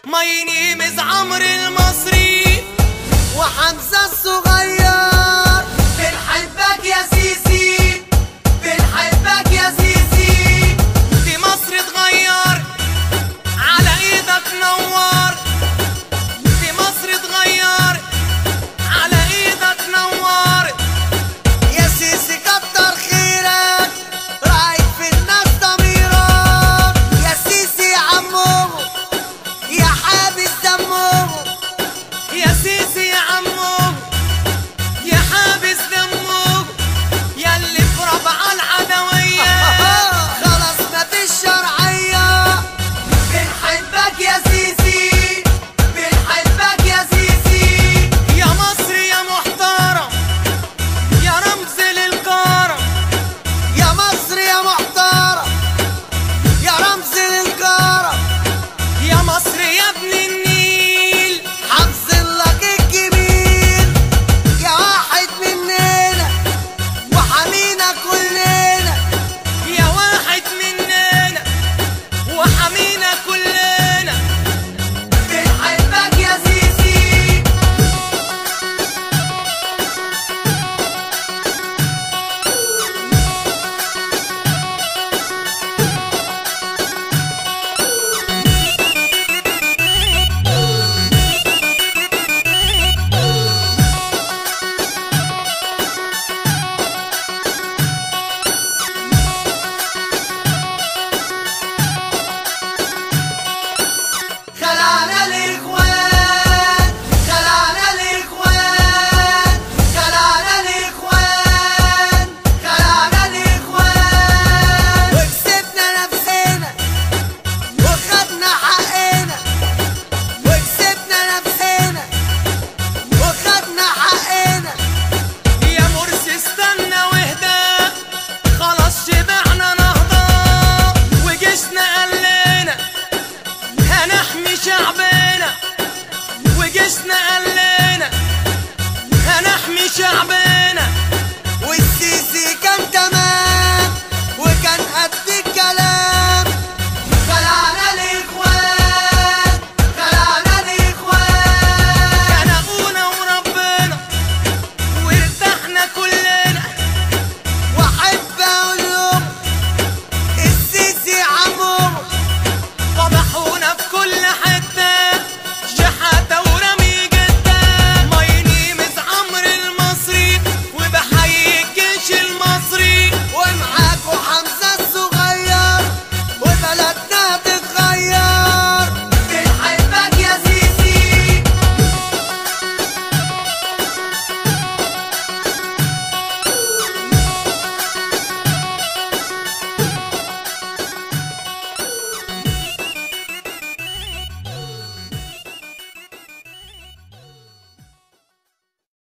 ماي نيم از عمرو المصري وحمزة الصغير بنحبك يا سيسي بنحبك يا سيسي في مصر اتغير على ايدك نور في مصر اتغير على ايدك نور يا سيسي كتر خيرك رايك في الناس ضميرك يا سيسي يا عمو يا حابس دمه يا سيسي يا عمو يا حابس دمه يا اللي في ربع العدوية خلاص مفيش شرعية بنحبك يا سيسي بنحبك يا سيسي يا مصر يا محترم يا رمز للكرم يا مصر يا محترم يا رمز للكرم يا مصر يا ابن النيل حافظ لك الجميل يا واحد مننا وحمينا كلنا يا واحد مننا وحمينا